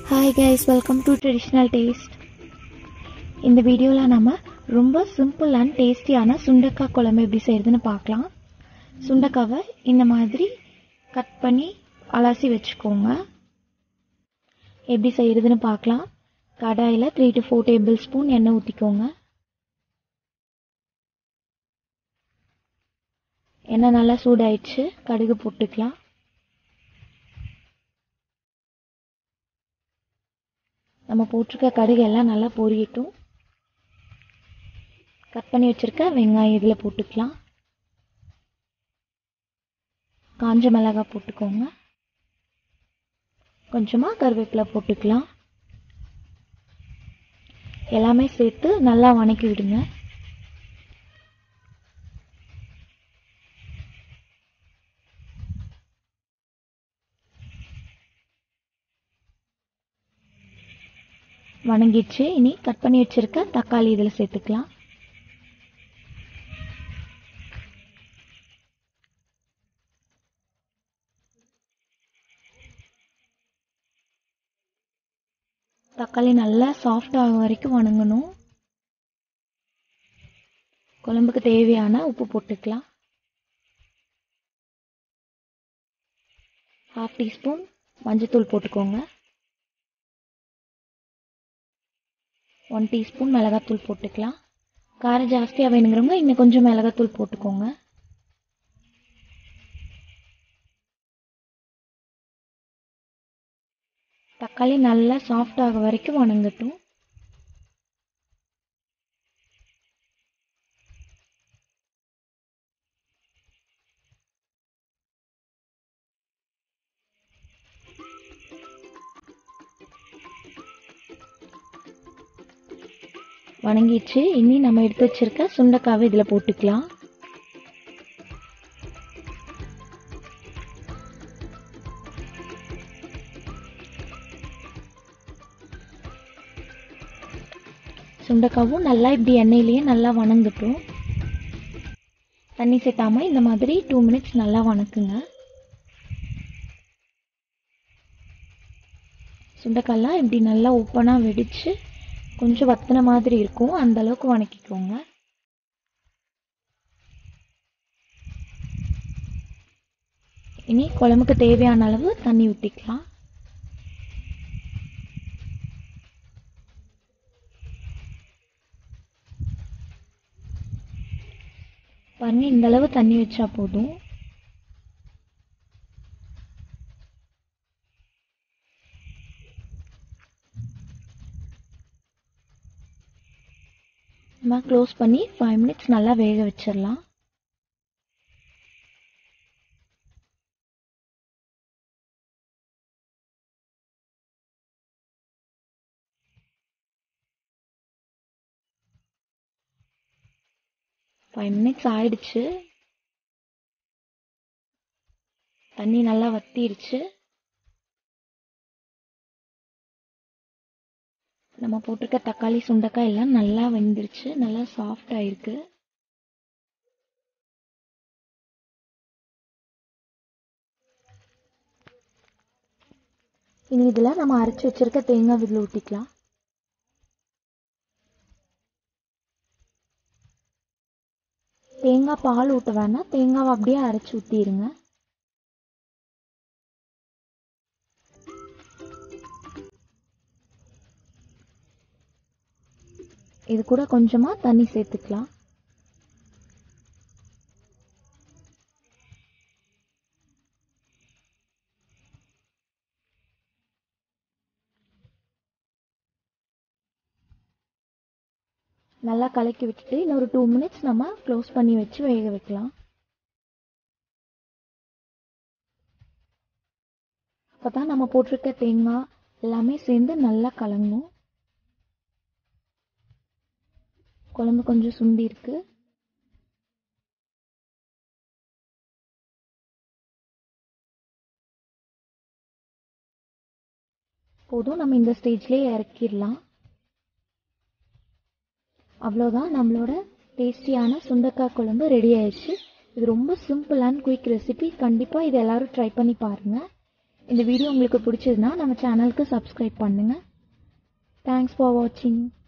hi guys welcome to traditional taste இந்த வீடியோவில் நம்ம ரொம்ப சிம்பிள் அண்ட் டேஸ்டியான சுண்டக்காய் குழம்பு எப்படி செய்கிறதுன்னு பார்க்கலாம் சுண்டக்காவை இந்த மாதிரி கட் பண்ணி அலசி வச்சுக்கோங்க எப்படி செய்கிறதுன்னு பார்க்கலாம் கடாயில் three to four tablespoon எண்ணெய் ஊற்றிக்கோங்க எண்ணெய் நல்லா சூடாயிடுச்சு கடுகு போட்டுக்கலாம் நம்ம போட்டிருக்க கடுகு எல்லாம் நல்லா பொரியட்டும் கட் பண்ணி வச்சுருக்க வெங்காயம் இதில் போட்டுக்கலாம் காஞ்ச மிளகாய் போட்டுக்கோங்க கொஞ்சமாக கருவேப்பிலை போட்டுக்கலாம் எல்லாமே சேர்த்து நல்லா வணக்கி விடுங்க வணங்கிடுச்சு இனி கட் பண்ணி வச்சிருக்க தக்காளி இதில் சேர்த்துக்கலாம் தக்காளி நல்லா சாஃப்ட் ஆகும் வரைக்கும் வணங்கணும் குழம்புக்கு தேவையான உப்பு போட்டுக்கலாம் ஹாஃப் டீஸ்பூன் மஞ்சத்தூள் போட்டுக்கோங்க ஒன் டீஸ்பூன் மிளகாத்தூள் போட்டுக்கலாம் காரம் ஜாஸ்தியாக வேணுங்கிறவங்க இன்னும் கொஞ்சம் மிளகாத்தூள் போட்டுக்கோங்க தக்காளி நல்லா சாஃப்ட் ஆக வரைக்கும் வணங்கட்டும் வணங்கிடுச்சு இனி நம்ம எடுத்து வச்சிருக்க சுண்டைக்காவை இதில் போட்டுக்கலாம் சுண்டைக்காவும் நல்லா இப்படி எண்ணெயிலேயே நல்லா வணங்கட்டும் தண்ணி சேர்த்தாம இந்த மாதிரி டூ மினிட்ஸ் நல்லா வணக்குங்க சுண்டைக்காய்லாம் இப்படி நல்லா ஓப்பனாக வெடிச்சு கொஞ்சம் வத்தின மாதிரி இருக்கும் அந்த அளவுக்கு வணக்கிக்கோங்க இனி குழம்புக்கு தேவையான அளவு தண்ணி ஊற்றிக்கலாம் பாருங்க இந்த அளவு தண்ணி வச்சா போதும் நம்ம க்ளோஸ் பண்ணி ஃபைவ் மினிட்ஸ் நல்லா வேக வச்சிடலாம் ஃபைவ் மினிட்ஸ் ஆயிடுச்சு தண்ணி நல்லா வத்திருச்சு நம்ம போட்டிருக்க தக்காளி சுண்டைக்காய் எல்லாம் நல்லா வெந்துருச்சு நல்லா சாஃப்ட் ஆயிருக்கு இனி இதில் நம்ம அரைச்சி வச்சிருக்க தேங்காய் இதில் ஊற்றிக்கலாம் தேங்காய் பால் ஊற்ற வேணாம் தேங்காவை அப்படியே அரைச்சி ஊற்றிடுங்க இது கூட கொஞ்சமாக தண்ணி சேர்த்துக்கலாம் நல்லா கலக்கி விட்டுட்டு இன்னொரு டூ மினிட்ஸ் நம்ம க்ளோஸ் பண்ணி வச்சு வேக வைக்கலாம் அப்போ தான் நம்ம போட்டிருக்க தேங்காய் எல்லாமே சேர்ந்து நல்லா கலங்கும் குழம்பு கொஞ்சம் சுண்டி இருக்கு போதும் நம்ம இந்த ஸ்டேஜ்லேயே இறக்கிடலாம் அவ்வளோதான் நம்மளோட டேஸ்டியான சுண்டக்காய் குழம்பு ரெடி ஆயிடுச்சு இது ரொம்ப சிம்பிள் அண்ட் குயிக் ரெசிபி கண்டிப்பாக இது எல்லாரும் ட்ரை பண்ணி பாருங்கள் இந்த வீடியோ உங்களுக்கு பிடிச்சதுன்னா நம்ம சேனலுக்கு சப்ஸ்கிரைப் பண்ணுங்கள் தேங்க்ஸ் ஃபார் வாட்சிங்